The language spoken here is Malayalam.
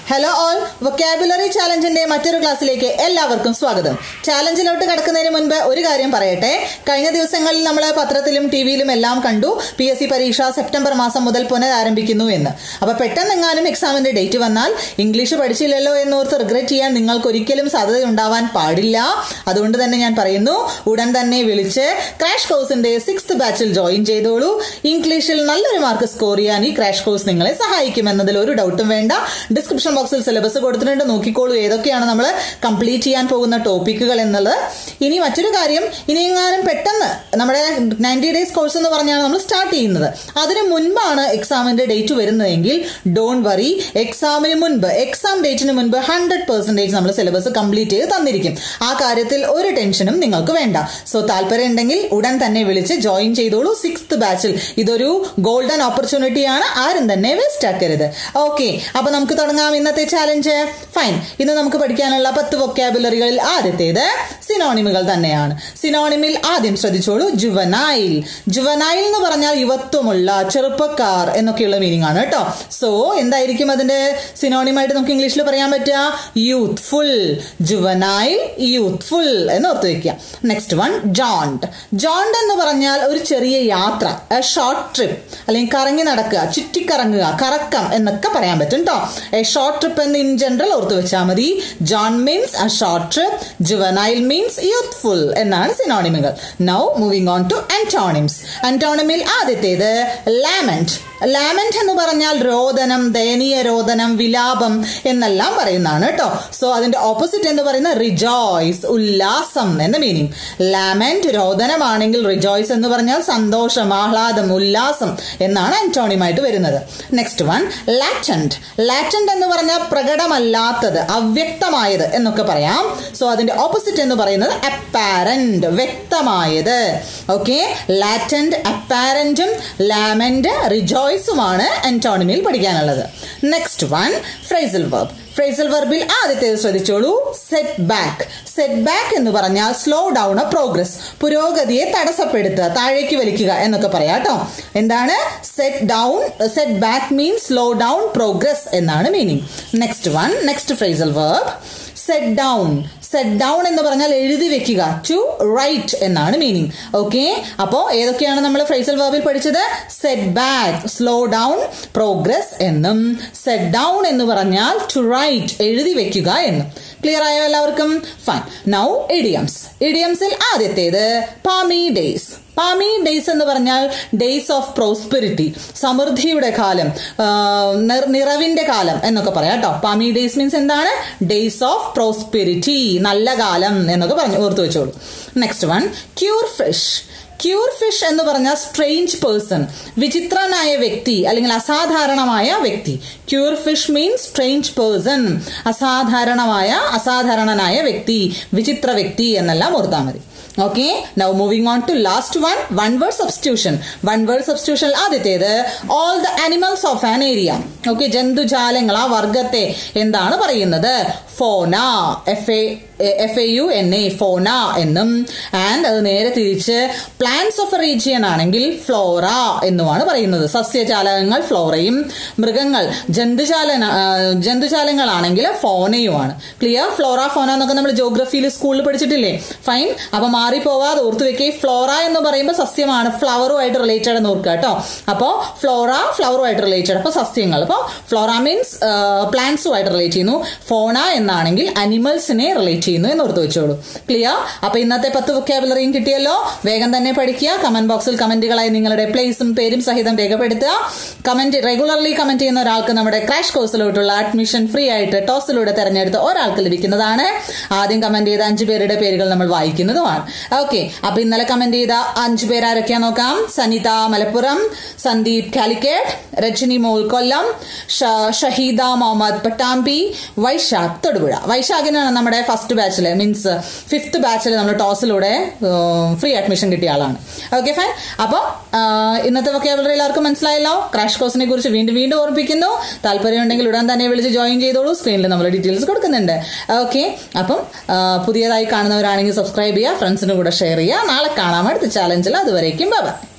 ഹലോ ഓൾ വൊക്കാബുലറി ചാലഞ്ചിന്റെ മറ്റൊരു ക്ലാസ്സിലേക്ക് എല്ലാവർക്കും സ്വാഗതം ചാലഞ്ചിലോട്ട് കടക്കുന്നതിന് മുൻപ് ഒരു കാര്യം പറയട്ടെ കഴിഞ്ഞ ദിവസങ്ങളിൽ നമ്മൾ പത്രത്തിലും ടി വിയിലും എല്ലാം കണ്ടു പി എസ് സി പരീക്ഷ സെപ്റ്റംബർ മാസം മുതൽ പുനരാരംഭിക്കുന്നു എന്ന് അപ്പൊ പെട്ടെന്നെങ്ങാനും എക്സാമിന്റെ ഡേറ്റ് വന്നാൽ ഇംഗ്ലീഷ് പഠിച്ചില്ലല്ലോ എന്നോർത്ത് റിഗ്രറ്റ് ചെയ്യാൻ നിങ്ങൾക്ക് ഒരിക്കലും സാധ്യത ഉണ്ടാവാൻ പാടില്ല അതുകൊണ്ട് തന്നെ ഞാൻ പറയുന്നു ഉടൻ തന്നെ വിളിച്ച് ക്രാഷ് കോഴ്സിന്റെ സിക്സ്ത് ബാച്ചിൽ ജോയിൻ ചെയ്തോളൂ ഇംഗ്ലീഷിൽ നല്ലൊരു മാർക്ക് സ്കോർ ചെയ്യാൻ ഈ ക്രാഷ് കോഴ്സ് നിങ്ങളെ സഹായിക്കുമെന്നതിൽ ഒരു ഡൗട്ടും വേണ്ട ഡിസ്ക്രിപ്ഷൻ ബോക്സിൽ സിലബസ് കൊടുത്തിട്ടുണ്ട് നോക്കിക്കോളൂ ഏതൊക്കെയാണ് നമ്മൾ കംപ്ലീറ്റ് ചെയ്യാൻ പോകുന്ന ടോപ്പിക്കുകൾ എന്നുള്ളത് ഇനി മറ്റൊരു കാര്യം ഇനിയെങ്ങാനും പെട്ടെന്ന് നമ്മുടെ നയൻറ്റി ഡേയ്സ് കോഴ്സ് എന്ന് പറഞ്ഞാണ് നമ്മൾ സ്റ്റാർട്ട് ചെയ്യുന്നത് അതിന് മുൻപാണ് എക്സാമിന്റെ ഡേറ്റ് വരുന്നതെങ്കിൽ ഡോൺ വറി എക്സാമിന് മുൻപ് എക്സാം ഡേറ്റിന് മുൻപ് ഹൺഡ്രഡ് പെർസെന്റേജ് നമ്മൾ സിലബസ് കംപ്ലീറ്റ് ചെയ്ത് തന്നിരിക്കും ആ കാര്യത്തിൽ ഒരു ടെൻഷനും നിങ്ങൾക്ക് വേണ്ട സോ താല്പര്യം ഉണ്ടെങ്കിൽ ഉടൻ തന്നെ വിളിച്ച് ജോയിൻ ചെയ്തോളൂ സിക്സ്ത് ബാച്ചിൽ ഇതൊരു ഗോൾഡൻ ഓപ്പർച്യൂണിറ്റിയാണ് ആരും തന്നെ വേസ്റ്റ് ആക്കരുത് ഓക്കെ അപ്പൊ നമുക്ക് തുടങ്ങാം ഇന്നത്തെ ചാലഞ്ച് ഫൈൻ ഇന്ന് നമുക്ക് പഠിക്കാനുള്ള പത്ത് വൊക്കാബുലറികളിൽ ആദ്യത്തേത് സിനോണിമുകൾ തന്നെയാണ് സിനോണിമിൽ ആദ്യം ശ്രദ്ധിച്ചോളൂ ജുവനൈൽ ജുവനൈൽ എന്ന് പറഞ്ഞാൽ യുവത്വമുള്ള ചെറുപ്പക്കാർ എന്നൊക്കെയുള്ള മീനിങ് ആണ് കേട്ടോ സോ എന്തായിരിക്കും അതിന്റെ സിനോണിമായിട്ട് നമുക്ക് ഇംഗ്ലീഷിൽ പറയാൻ പറ്റുക യൂത്ത്ഫുൾ ജുവനൈൽ യൂത്ത്ഫുൾ എന്ന് ഓർത്ത് വെക്കുക നെക്സ്റ്റ് വൺ ജോണ്ട് ജോണ്ട് എന്ന് പറഞ്ഞാൽ ഒരു ചെറിയ യാത്ര എ ഷോർട്ട് ട്രിപ്പ് അല്ലെങ്കിൽ കറങ്ങി നടക്കുക ചുറ്റിക്കറങ്ങുക കറക്കം എന്നൊക്കെ പറയാൻ പറ്റും കേട്ടോ എ ഷോർട്ട് ട്രിപ്പ് എന്ന് ഇൻ ജനറൽ ഓർത്ത് വെച്ചാൽ മതി jaunt means a short trip juvenile means യൂത്ത്ഫുൾ എന്നാണ് സിനോണിമുകൾ now moving on to antonyms ആന്റോണിമിൽ ആദ്യത്തേത് ലാമന്റ് ലാമന്റ് എന്ന് പറഞ്ഞാൽ രോദനം ദയനീയ രോദനം വിലാപം എന്നെല്ലാം പറയുന്നതാണ് കേട്ടോ സോ അതിന്റെ ഓപ്പോസിറ്റ് എന്ന് പറയുന്ന റിജോയ്സ് ഉല്ലാസം എന്ന മീനിങ് ലാമന്റ് രോദനമാണെങ്കിൽ റിജോയ്സ് എന്ന് പറഞ്ഞാൽ സന്തോഷം ആഹ്ലാദം ഉല്ലാസം എന്നാണ് ആന്റോണിയുമായിട്ട് വരുന്നത് നെക്സ്റ്റ് വൺ ലാറ്റന്റ് ലാറ്റന്റ് എന്ന് പറഞ്ഞാൽ പ്രകടമല്ലാത്തത് അവ്യക്തമായത് എന്നൊക്കെ പറയാം സോ അതിന്റെ ഓപ്പോസിറ്റ് എന്ന് പറയുന്നത് അപ്പാരന്റ് വ്യക്തമായത് ഓക്കെ ലാറ്റന്റ് അപ്പാരന്റും ലാമന്റ് റിജോയ്സുമാണ് ആന്റോണിമിൽ പഠിക്കാനുള്ളത് next one phrasal verb phrasal വെർബിൽ ആദ്യത്തേത് ശ്രദ്ധിച്ചോളൂ സെറ്റ് ബാക്ക് സെറ്റ് ബാക്ക് എന്ന് പറഞ്ഞാൽ സ്ലോ ഡൗൺ എ പ്രോഗ്രസ് പുരോഗതിയെ തടസ്സപ്പെടുത്തുക താഴേക്ക് വലിക്കുക എന്നൊക്കെ പറയാം കേട്ടോ എന്താണ് set down set back means slow down progress എന്നാണ് meaning next one next phrasal verb set down set down എന്ന് പറഞ്ഞാൽ എഴുതി വെക്കുക ടു റൈറ്റ് എന്നാണ് മീനിങ് ഓക്കെ അപ്പോൾ ഏതൊക്കെയാണ് നമ്മൾ ഫ്രൈസൽ വേർബിൽ പഠിച്ചത് set back slow down progress എന്നും സെറ്റ് ഡൗൺ എന്ന് പറഞ്ഞാൽ ടു റൈറ്റ് എഴുതി വെക്കുക എന്നും ക്ലിയർ ആയോ എല്ലാവർക്കും ഫൈൻ നൗ ഇഡിയംസ് ഇഡിയംസിൽ ആദ്യത്തേത് പാമി ഡേയ്സ് പാമി ഡേയ്സ് എന്ന് പറഞ്ഞാൽ ഡേയ്സ് ഓഫ് പ്രോസ്പെരിറ്റി സമൃദ്ധിയുടെ കാലം നിറവിന്റെ കാലം എന്നൊക്കെ പറയാം കേട്ടോ പാമി ഡേയ്സ് മീൻസ് എന്താണ് ഡേയ്സ് ഓഫ് പ്രോസ്പെരിറ്റി നല്ല കാലം എന്നൊക്കെ പറഞ്ഞു ഓർത്തു വെച്ചോളൂ next one queer fish queer fish എന്ന് പറഞ്ഞാൽ സ്ട്രേഞ്ച് പേഴ്സൺ വിചിത്രനായ വ്യക്തി അല്ലെങ്കിൽ അസാധാരണമായ വ്യക്തി queer fish means strange person അസാധാരണമായ അസാധാരണനായ വ്യക്തി വിചിത്ര വ്യക്തി എന്നെല്ലാം ഓർത്താൽ മതി okay now moving on to last one one word substitution one word substitution ആദ്യത്തേത് all the animals of an area okay ജന്തുജാലങ്ങൾ ആ വർഗത്തെ എന്താണ് പറയുന്നത് fauna F A F A U N A fauna എന്നും ആൻഡ് അത് നേരെ തിരിച്ച് പ്ലാന്റ്സ് ഓഫ് എ റീജിയൻ ആണെങ്കിൽ ഫ്ലോറ എന്നുമാണ് പറയുന്നത് സസ്യജാലകങ്ങൾ ഫ്ലോറയും മൃഗങ്ങൾ ജന്തുജാല ജന്തുജാലങ്ങളാണെങ്കിൽ ഫോനയുമാണ് ക്ലിയർ ഫ്ലോറ ഫോന എന്നൊക്കെ നമ്മൾ ജോഗ്രഫിയിൽ സ്കൂളിൽ പഠിച്ചിട്ടില്ലേ ഫൈൻ അപ്പൊ മാറിപ്പോവാതെ ഓർത്ത് വെക്കേ ഫ്ലോറ എന്ന് പറയുമ്പോൾ സസ്യമാണ് ഫ്ലവറുമായിട്ട് റിലേറ്റഡ് എന്ന് ഓർക്കുക കേട്ടോ അപ്പോൾ ഫ്ലോറ ഫ്ലവറുമായിട്ട് റിലേറ്റഡ് അപ്പോൾ സസ്യങ്ങൾ അപ്പോൾ ഫ്ലോറ മീൻസ് പ്ലാന്റ്സുമായിട്ട് റിലേറ്റ് ചെയ്യുന്നു ഫോണ എന്നാണെങ്കിൽ അനിമൽസിനെ റിലേറ്റ് ചെയ്യുന്നു എന്ന് ഓർത്ത് വെച്ചോളൂ ക്ലിയർ അപ്പൊ ഇന്നത്തെ പത്ത് വൊക്കാബുലറിയും കിട്ടിയല്ലോ വേഗം തന്നെ പഠിക്കുക കമന്റ് ബോക്സിൽ കമന്റുകളായി നിങ്ങളുടെ പ്ലേസും പേരും സഹിതം രേഖപ്പെടുത്തുക കമന്റ് റെഗുലർലി കമന്റ് ചെയ്യുന്ന ഒരാൾക്ക് നമ്മുടെ ക്രാഷ് കോഴ്സിലോട്ടുള്ള അഡ്മിഷൻ ഫ്രീ ആയിട്ട് ടോസിലൂടെ തെരഞ്ഞെടുത്ത് ഒരാൾക്ക് ലഭിക്കുന്നതാണ് ആദ്യം കമന്റ് ചെയ്ത അഞ്ചു പേരുടെ പേരുകൾ നമ്മൾ വായിക്കുന്നതുമാണ് ഓക്കെ അപ്പൊ ഇന്നലെ കമന്റ് ചെയ്ത അഞ്ചു പേര് ആരൊക്കെയാ നോക്കാം സനിത മലപ്പുറം സന്ദീപ് കാലിക്കേറ്റ് രജനി മോൾ കൊല്ലം ഷഹീദ മുഹമ്മദ് പട്ടാമ്പി വൈശാഖ് തൊടുപുഴ വൈശാഖിനാണ് നമ്മുടെ ഫസ്റ്റ് ബാച്ചിൽ മീൻസ് ഫിഫ്ത്ത് ബാച്ചിൽ നമ്മൾ ടോസിലൂടെ ഫ്രീ അഡ്മിഷൻ കിട്ടിയ ആളാണ് ഓക്കെ ഫൈൻ അപ്പോൾ ഇന്നത്തെ വൊക്കാബുലറി എല്ലാവർക്കും മനസ്സിലായല്ലോ ക്രാഷ് കോഴ്സിനെ കുറിച്ച് വീണ്ടും വീണ്ടും ഓർമ്മിപ്പിക്കുന്നു താല്പര്യമുണ്ടെങ്കിൽ ഉടൻ തന്നെ വിളിച്ച് ജോയിൻ ചെയ്തോളൂ സ്ക്രീനിൽ നമ്മൾ ഡീറ്റെയിൽസ് കൊടുക്കുന്നുണ്ട് ഓക്കെ അപ്പം പുതിയതായി കാണുന്നവരാണെങ്കിൽ സബ്സ്ക്രൈബ് ചെയ്യുക ഫ്രണ്ട്സിനും കൂടെ ഷെയർ ചെയ്യുക നാളെ കാണാം അടുത്ത ചാലഞ്ചിൽ അതുവരേക്കും ബൈ